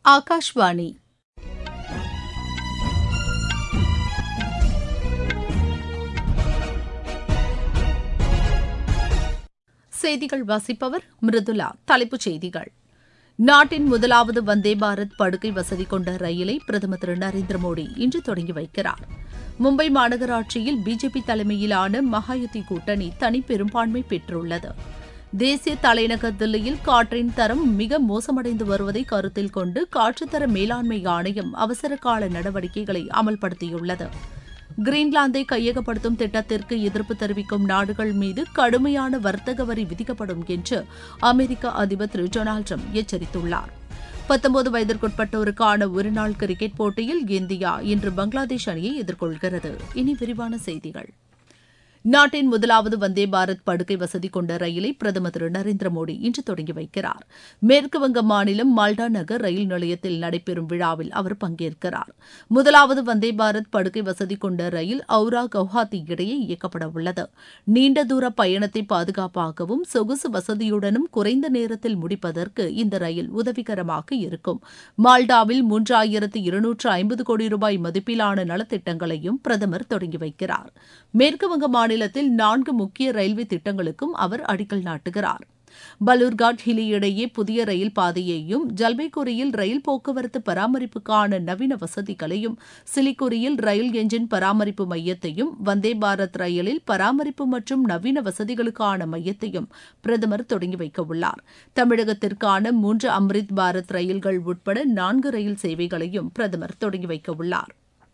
ஆகாஷ்வாணி செய்திகள் வாசிப்பவர் மிருதுலா தலைப்புச் செய்திகள் நாட்டின் முதலாவது வந்தே பாரத் படுக்கை வசதி கொண்ட ரயிலை பிரதமர் திரு நரேந்திர மோடி இன்று தொடங்கி வைக்கிறார் மும்பை மாநகராட்சியில் பிஜேபி தலைமையிலான மகாயுதி கூட்டணி தனி பெரும்பான்மை பெற்றுள்ளது தேசிய தலைநகர் தில்லியில் காற்றின் தரம் மிக மோசமடைந்து வருவதை கருத்தில் கொண்டு காற்றுத்தர மேலாண்மை ஆணையம் அவசர கால நடவடிக்கைகளை அமல்படுத்தியுள்ளது கிரீன்லாந்தை கையகப்படுத்தும் திட்டத்திற்கு எதிர்ப்பு தெரிவிக்கும் நாடுகள் மீது கடுமையான வர்த்தக வரி விதிக்கப்படும் என்று அமெரிக்க அதிபர் திரு டொனால்டு ட்ரம்ப் எச்சரித்துள்ளார் பத்தொன்பது வயதிற்குட்பட்டோருக்கான ஒருநாள் கிரிக்கெட் போட்டியில் இந்தியா இன்று பங்களாதேஷ் அணியை எதிர்கொள்கிறது இனி விரிவான செய்திகள் நாட்டின் முதலாவது வந்தே பாரத் படுக்கை வசதி கொண்ட ரயிலை பிரதமர் திரு நரேந்திர மோடி இன்று தொடங்கி வைக்கிறார் மேற்குவங்க மாநிலம் மால்டா நகர் ரயில் நிலையத்தில் நடைபெறும் விழாவில் அவர் பங்கேற்கிறார் முதலாவது வந்தே பாரத் படுக்கை வசதி கொண்ட ரயில் அவுரா கவுஹாத்தி இடையே இயக்கப்பட உள்ளது நீண்ட தூர பயணத்தை பாதுகாப்பாகவும் சொகுசு வசதியுடனும் குறைந்த நேரத்தில் முடிப்பதற்கு இந்த ரயில் உதவிகரமாக இருக்கும் மால்டாவில் மூன்றாயிரத்து இருநூற்று ஐம்பது கோடி ரூபாய் மதிப்பிலான நலத்திட்டங்களையும் பிரதமர் தொடங்கி வைக்கிறார் மேற்குவங்க மாநிலத்தில் நான்கு முக்கிய ரயில்வே திட்டங்களுக்கும் அவர் அடிக்கல் நாட்டுகிறார் பலூர்காட் ஹிலி இடையே புதிய ரயில் பாதையையும் ஜல்பைகுரியில் ரயில் போக்குவரத்து பராமரிப்புக்கான நவீன வசதிகளையும் சிலிகுரியில் ரயில் என்ஜின் பராமரிப்பு மையத்தையும் வந்தே பாரத் ரயிலில் பராமரிப்பு மற்றும் நவீன வசதிகளுக்கான மையத்தையும் பிரதமர் தொடங்கி வைக்க உள்ளார் தமிழகத்திற்கான மூன்று அம்ரித் பாரத் ரயில்கள் உட்பட நான்கு ரயில் சேவைகளையும் பிரதமர் தொடங்கி வைக்க உள்ளார்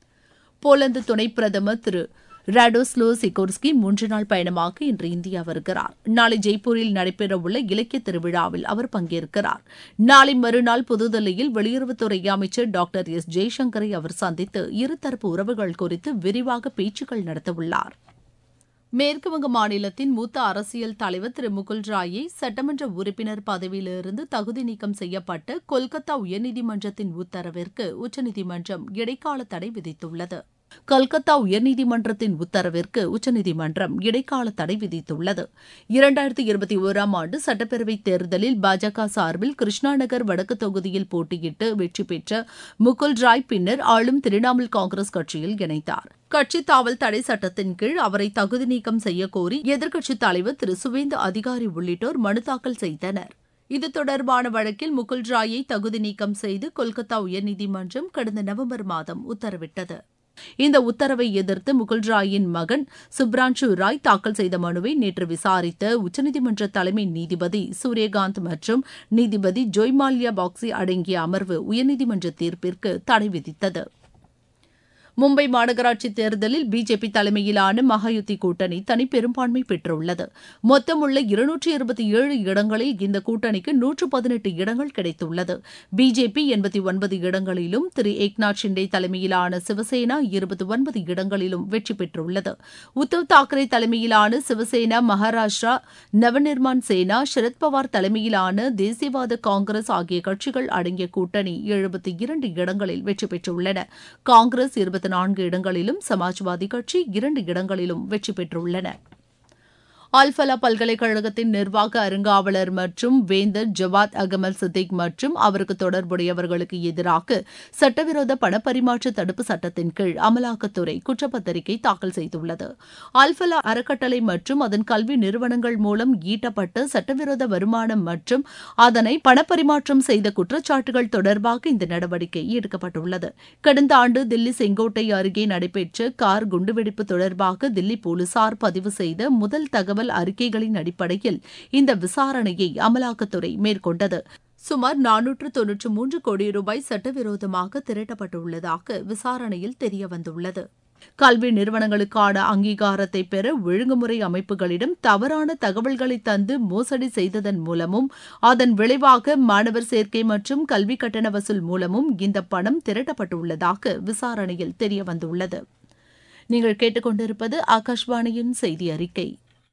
போலந்து துணை பிரதமர் திரு ராடோஸ்லோ சிகோர்ஸ்கி மூன்று நாள் பயணமாக இன்று இந்தியா வருகிறார் நாளை ஜெய்ப்பூரில் நடைபெறவுள்ள இலக்கிய திருவிழாவில் அவர் பங்கேற்கிறார் நாளை மறுநாள் புதுதில்லியில் வெளியுறவுத்துறை அமைச்சர் டாக்டர் எஸ் ஜெய்சங்கரை அவர் சந்தித்து இருதரப்பு உறவுகள் குறித்து விரிவாக பேச்சுக்கள் நடத்தவுள்ளார் மேற்குவங்க மாநிலத்தின் மூத்த அரசியல் தலைவர் திரு முகுல் ராயை சட்டமன்ற உறுப்பினர் பதவியிலிருந்து தகுதி நீக்கம் செய்யப்பட்ட கொல்கத்தா உயர்நீதிமன்றத்தின் உத்தரவிற்கு உச்சநீதிமன்றம் இடைக்கால தடை விதித்துள்ளது கல்கத்தா உயர்நீதிமன்றத்தின் உத்தரவிற்கு உச்சநீதிமன்றம் இடைக்கால தடை விதித்துள்ளது இரண்டாயிரத்தி இருபத்தி ஓராம் ஆண்டு சட்டப்பேரவைத் தேர்தலில் பாஜக சார்பில் கிருஷ்ணா நகர் வடக்கு தொகுதியில் போட்டியிட்டு வெற்றி பெற்ற முகுல் ராய் பின்னர் ஆளும் திரிணாமுல் காங்கிரஸ் கட்சியில் இணைத்தார் கட்சி தாவல் தடை சட்டத்தின் கீழ் அவரை தகுதி நீக்கம் செய்யக்கோரி எதிர்க்கட்சித் தலைவர் திரு சுவேந்து அதிகாரி உள்ளிட்டோர் மனு தாக்கல் செய்தனர் இது தொடர்பான வழக்கில் முகுல் ராயை தகுதி நீக்கம் செய்து கொல்கத்தா உயர்நீதிமன்றம் கடந்த நவம்பர் மாதம் உத்தரவிட்டது இந்த உத்தரவை எதிர்த்து முகுல் ராயின் மகன் சுப்ரான்ஷு ராய் தாக்கல் செய்த மனுவை நேற்று விசாரித்த உச்சநீதிமன்ற தலைமை நீதிபதி சூரியகாந்த் மற்றும் நீதிபதி ஜோய்மால்யா பாக்ஸி அடங்கிய அமர்வு உயர்நீதிமன்ற தீர்ப்பிற்கு தடை விதித்தது மும்பை மாநகராட்சி தேர்தலில் பிஜேபி தலைமையிலான மகாயுத்தி கூட்டணி தனி பெரும்பான்மை பெற்றுள்ளது மொத்தமுள்ள இருநூற்றி இருபத்தி ஏழு இடங்களில் இந்த கூட்டணிக்கு நூற்று பதினெட்டு இடங்கள் கிடைத்துள்ளது பிஜேபி எண்பத்தி ஒன்பது இடங்களிலும் திரு ஏக்நாத் ஷிண்டே தலைமையிலான சிவசேனா இருபத்தி ஒன்பது இடங்களிலும் வெற்றி பெற்றுள்ளது உத்தவ் தாக்கரே தலைமையிலான சிவசேனா மகாராஷ்டிரா நவநிர்மான் சேனா சரத்பவார் தலைமையிலான தேசியவாத காங்கிரஸ் ஆகிய கட்சிகள் அடங்கிய கூட்டணி எழுபத்தி இரண்டு இடங்களில் வெற்றி பெற்றுள்ளன காங்கிரஸ் இருபத்தி நான்கு இடங்களிலும் சமாஜ்வாதி கட்சி இரண்டு இடங்களிலும் வெற்றி பெற்றுள்ளன அல்பலா பல்கலைக்கழகத்தின் நிர்வாக அருங்காவலர் மற்றும் வேந்தர் ஜவாத் அகமல் சித்திக் மற்றும் அவருக்கு தொடர்புடையவர்களுக்கு எதிராக சட்டவிரோத பணப்பரிமாற்ற தடுப்பு சட்டத்தின் கீழ் அமலாக்கத்துறை குற்றப்பத்திரிகை தாக்கல் செய்துள்ளது அல்பலா அறக்கட்டளை மற்றும் அதன் கல்வி நிறுவனங்கள் மூலம் ஈட்டப்பட்ட சட்டவிரோத வருமானம் மற்றும் அதனை பணப்பரிமாற்றம் செய்த குற்றச்சாட்டுகள் தொடர்பாக இந்த நடவடிக்கை எடுக்கப்பட்டுள்ளது கடந்த ஆண்டு தில்லி செங்கோட்டை அருகே நடைபெற்ற கார் குண்டுவெடிப்பு தொடர்பாக தில்லி போலீசார் பதிவு செய்த முதல் தகவல் தகவல் அறிக்கைகளின் அடிப்படையில் இந்த விசாரணையை அமலாக்கத்துறை மேற்கொண்டது சுமார் நானூற்று தொன்னூற்று மூன்று கோடி ரூபாய் சட்டவிரோதமாக திரட்டப்பட்டுள்ளதாக விசாரணையில் தெரியவந்துள்ளது கல்வி நிறுவனங்களுக்கான அங்கீகாரத்தை பெற ஒழுங்குமுறை அமைப்புகளிடம் தவறான தகவல்களை தந்து மோசடி செய்ததன் மூலமும் அதன் விளைவாக மாணவர் சேர்க்கை மற்றும் கல்வி கட்டண வசூல் மூலமும் இந்த பணம் திரட்டப்பட்டுள்ளதாக விசாரணையில் தெரியவந்துள்ளது நீங்கள் கேட்டுக்கொண்டிருப்பது ஆகாஷ்வாணியின் செய்தி அறிக்கை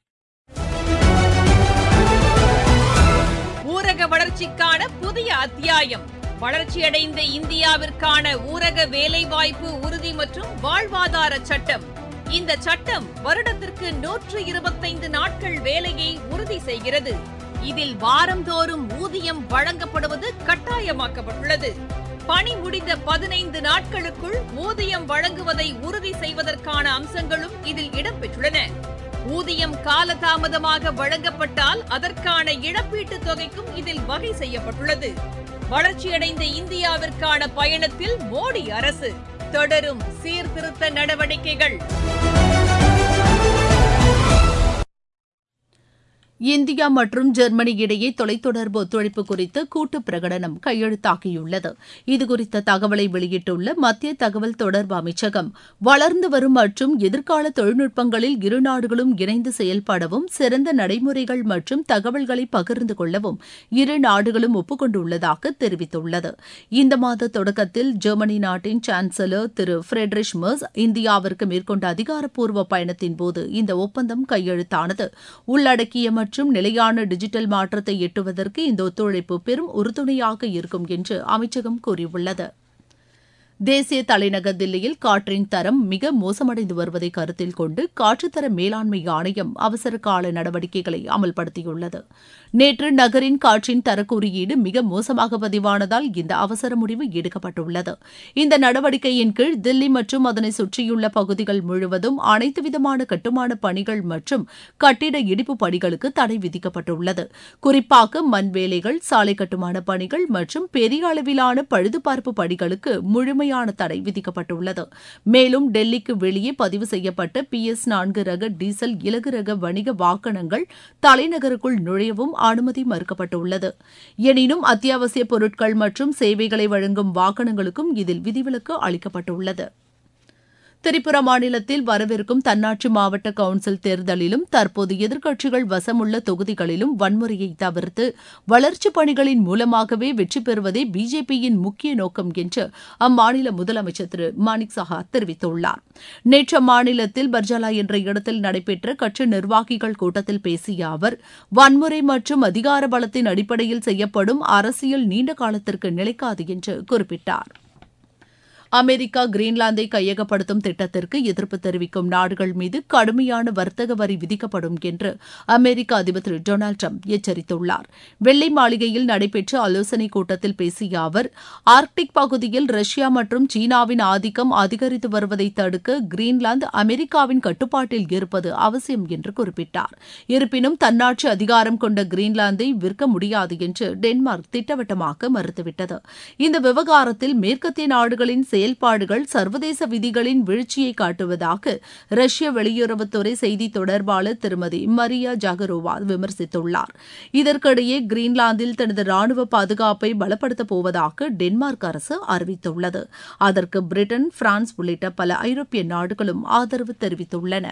ஊரக வளர்ச்சிக்கான புதிய அத்தியாயம் வளர்ச்சியடைந்த இந்தியாவிற்கான ஊரக வேலைவாய்ப்பு உறுதி மற்றும் வாழ்வாதார சட்டம் இந்த சட்டம் வருடத்திற்கு நூற்று இருபத்தைந்து நாட்கள் வேலையை உறுதி செய்கிறது இதில் வாரந்தோறும் ஊதியம் வழங்கப்படுவது கட்டாயமாக்கப்பட்டுள்ளது பணி முடிந்த பதினைந்து நாட்களுக்குள் ஊதியம் வழங்குவதை உறுதி செய்வதற்கான அம்சங்களும் இதில் இடம்பெற்றுள்ளன ஊதியம் காலதாமதமாக வழங்கப்பட்டால் அதற்கான இழப்பீட்டுத் தொகைக்கும் இதில் வகை செய்யப்பட்டுள்ளது வளர்ச்சியடைந்த இந்தியாவிற்கான பயணத்தில் மோடி அரசு தொடரும் சீர்திருத்த நடவடிக்கைகள் இந்தியா மற்றும் ஜெர்மனி இடையே தொலைத்தொடர்பு ஒத்துழைப்பு குறித்த கூட்டு பிரகடனம் கையெழுத்தாகியுள்ளது இதுகுறித்த தகவலை வெளியிட்டுள்ள மத்திய தகவல் தொடர்பு அமைச்சகம் வளர்ந்து வரும் மற்றும் எதிர்கால தொழில்நுட்பங்களில் இரு நாடுகளும் இணைந்து செயல்படவும் சிறந்த நடைமுறைகள் மற்றும் தகவல்களை பகிர்ந்து கொள்ளவும் இரு நாடுகளும் ஒப்புக்கொண்டுள்ளதாக தெரிவித்துள்ளது இந்த மாத தொடக்கத்தில் ஜெர்மனி நாட்டின் சான்சலர் திரு ஃபிரெட்ரிஷ் மெர்ஸ் இந்தியாவிற்கு மேற்கொண்ட அதிகாரப்பூர்வ பயணத்தின் போது இந்த ஒப்பந்தம் கையெழுத்தானது உள்ளடக்கிய மற்றும் நிலையான டிஜிட்டல் மாற்றத்தை எட்டுவதற்கு இந்த ஒத்துழைப்பு பெரும் உறுதுணையாக இருக்கும் என்று அமைச்சகம் கூறியுள்ளது தேசிய தலைநகர் தில்லியில் காற்றின் தரம் மிக மோசமடைந்து வருவதை கருத்தில் கொண்டு காற்றுத்தர மேலாண்மை ஆணையம் அவசர கால நடவடிக்கைகளை அமல்படுத்தியுள்ளது நேற்று நகரின் காற்றின் தர குறியீடு மிக மோசமாக பதிவானதால் இந்த அவசர முடிவு எடுக்கப்பட்டுள்ளது இந்த நடவடிக்கையின் கீழ் தில்லி மற்றும் அதனை சுற்றியுள்ள பகுதிகள் முழுவதும் அனைத்து விதமான கட்டுமான பணிகள் மற்றும் கட்டிட இடிப்பு பணிகளுக்கு தடை விதிக்கப்பட்டுள்ளது குறிப்பாக மண் வேலைகள் சாலை கட்டுமான பணிகள் மற்றும் பெரிய அளவிலான பழுதுபார்ப்பு பணிகளுக்கு முழுமையான தடை விதிக்கப்பட்டுள்ளது மேலும் டெல்லிக்கு வெளியே பதிவு செய்யப்பட்ட பி எஸ் நான்கு ரக டீசல் இலகு ரக வணிக வாகனங்கள் தலைநகருக்குள் நுழையவும் அனுமதி மறுக்கப்பட்டுள்ளது எனினும் அத்தியாவசிய பொருட்கள் மற்றும் சேவைகளை வழங்கும் வாகனங்களுக்கும் இதில் விதிவிலக்கு அளிக்கப்பட்டுள்ளது திரிபுரா மாநிலத்தில் வரவிருக்கும் தன்னாட்சி மாவட்ட கவுன்சில் தேர்தலிலும் தற்போது எதிர்க்கட்சிகள் வசமுள்ள தொகுதிகளிலும் வன்முறையை தவிர்த்து வளர்ச்சிப் பணிகளின் மூலமாகவே வெற்றி பெறுவதே பிஜேபியின் முக்கிய நோக்கம் என்று அம்மாநில முதலமைச்சர் திரு மாணிக் சஹா தெரிவித்துள்ளார் நேற்று அம்மாநிலத்தில் பர்ஜாலா என்ற இடத்தில் நடைபெற்ற கட்சி நிர்வாகிகள் கூட்டத்தில் பேசிய அவர் வன்முறை மற்றும் அதிகார பலத்தின் அடிப்படையில் செய்யப்படும் அரசியல் நீண்ட காலத்திற்கு நிலைக்காது என்று குறிப்பிட்டார் அமெரிக்கா கிரீன்லாந்தை கையகப்படுத்தும் திட்டத்திற்கு எதிர்ப்பு தெரிவிக்கும் நாடுகள் மீது கடுமையான வர்த்தக வரி விதிக்கப்படும் என்று அமெரிக்க அதிபர் திரு டொனால்டு ட்ரம்ப் எச்சரித்துள்ளார் வெள்ளை மாளிகையில் நடைபெற்ற ஆலோசனைக் கூட்டத்தில் பேசிய அவர் ஆர்க்டிக் பகுதியில் ரஷ்யா மற்றும் சீனாவின் ஆதிக்கம் அதிகரித்து வருவதை தடுக்க கிரீன்லாந்து அமெரிக்காவின் கட்டுப்பாட்டில் இருப்பது அவசியம் என்று குறிப்பிட்டார் இருப்பினும் தன்னாட்சி அதிகாரம் கொண்ட கிரீன்லாந்தை விற்க முடியாது என்று டென்மார்க் திட்டவட்டமாக மறுத்துவிட்டது இந்த விவகாரத்தில் மேற்கத்திய நாடுகளின் செயல்பாடுகள் சர்வதேச விதிகளின் வீழ்ச்சியை காட்டுவதாக ரஷ்ய வெளியுறவுத்துறை செய்தி தொடர்பாளர் திருமதி மரியா ஜாகரோவா விமர்சித்துள்ளார் இதற்கிடையே கிரீன்லாந்தில் தனது ராணுவ பாதுகாப்பை பலப்படுத்தப் போவதாக டென்மார்க் அரசு அறிவித்துள்ளது அதற்கு பிரிட்டன் பிரான்ஸ் உள்ளிட்ட பல ஐரோப்பிய நாடுகளும் ஆதரவு தெரிவித்துள்ளன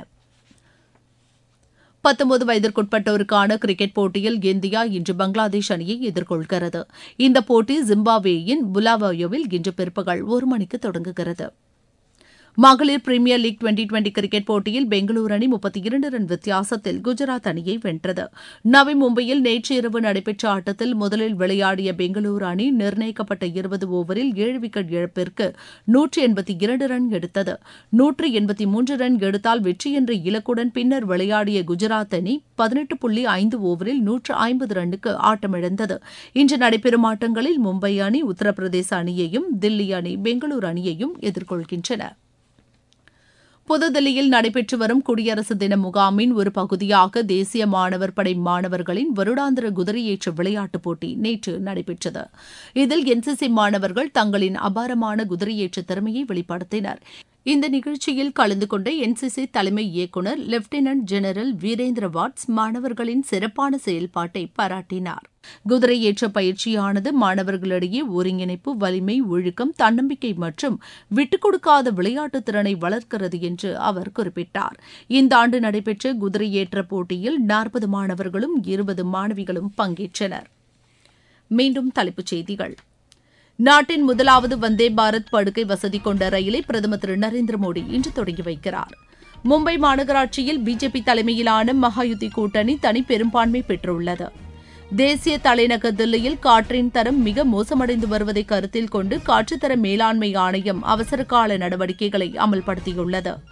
பத்தொன்பது வயதிற்குட்பட்டோருக்கான கிரிக்கெட் போட்டியில் இந்தியா இன்று பங்களாதேஷ் அணியை எதிர்கொள்கிறது இந்த போட்டி ஜிம்பாப்வேயின் புலாவாயோவில் இன்று பிற்பகல் ஒரு மணிக்கு தொடங்குகிறது மகளிர் premier league twenty twenty cricket போட்டியில் பெங்களூரு அணி முப்பத்தி இரண்டு ரன் வித்தியாசத்தில் குஜராத் அணியை வென்றது நவி மும்பையில் நேற்று இரவு நடைபெற்ற ஆட்டத்தில் முதலில் விளையாடிய பெங்களூரு அணி நிர்ணயிக்கப்பட்ட இருபது ஓவரில் ஏழு விக்கெட் இழப்பிற்கு நூற்றி எண்பத்தி இரண்டு ரன் எடுத்தது நூற்றி எண்பத்தி மூன்று ரன் எடுத்தால் வெற்றி என்ற இலக்குடன் பின்னர் விளையாடிய குஜராத் அணி பதினெட்டு புள்ளி ஐந்து ஓவரில் நூற்று ஐம்பது ரன்னுக்கு ஆட்டமிழந்தது இன்று நடைபெறும் ஆட்டங்களில் மும்பை அணி உத்தரப்பிரதேச அணியையும் தில்லி அணி பெங்களூரு அணியையும் எதிர்கொள்கின்றன புதுதில்லியில் நடைபெற்று வரும் குடியரசு தின முகாமின் ஒரு பகுதியாக தேசிய மாணவர் படை மாணவர்களின் வருடாந்திர குதிரையேற்ற விளையாட்டுப் போட்டி நேற்று நடைபெற்றது இதில் என்சிசி மாணவர்கள் தங்களின் அபாரமான குதிரையேற்ற திறமையை வெளிப்படுத்தினர் இந்த நிகழ்ச்சியில் கலந்து கொண்ட என்சிசி தலைமை இயக்குநர் லெப்டினன்ட் ஜெனரல் வீரேந்திர வாட்ஸ் மாணவர்களின் சிறப்பான செயல்பாட்டை பாராட்டினார் குதிரை ஏற்ற பயிற்சியானது மாணவர்களிடையே ஒருங்கிணைப்பு வலிமை ஒழுக்கம் தன்னம்பிக்கை மற்றும் விட்டுக் கொடுக்காத விளையாட்டு திறனை வளர்க்கிறது என்று அவர் குறிப்பிட்டார் இந்த ஆண்டு நடைபெற்ற குதிரை ஏற்ற போட்டியில் நாற்பது மாணவர்களும் இருபது மாணவிகளும் பங்கேற்றனர் மீண்டும் தலைப்புச் செய்திகள் நாட்டின் முதலாவது வந்தே பாரத் படுக்கை வசதி கொண்ட ரயிலை பிரதமர் திரு நரேந்திர மோடி இன்று தொடங்கி வைக்கிறார் மும்பை மாநகராட்சியில் பிஜேபி தலைமையிலான மகாயுதி கூட்டணி தனி பெரும்பான்மை பெற்றுள்ளது தேசிய தலைநகர் தில்லியில் காற்றின் தரம் மிக மோசமடைந்து வருவதை கருத்தில் கொண்டு காற்றுத்தர மேலாண்மை ஆணையம் அவசரகால நடவடிக்கைகளை அமல்படுத்தியுள்ளது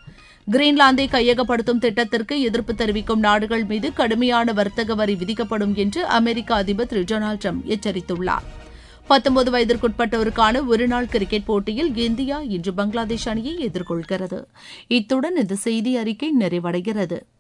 கிரீன்லாந்தை கையகப்படுத்தும் திட்டத்திற்கு எதிர்ப்பு தெரிவிக்கும் நாடுகள் மீது கடுமையான வர்த்தக வரி விதிக்கப்படும் என்று அமெரிக்க அதிபர் திரு டொனால்டு ட்ரம்ப் எச்சரித்துள்ளார் பத்தொன்பது வயதிற்குட்பட்டோருக்கான ஒருநாள் கிரிக்கெட் போட்டியில் இந்தியா இன்று பங்களாதேஷ் அணியை எதிர்கொள்கிறது இத்துடன் இந்த செய்தி அறிக்கை நிறைவடைகிறது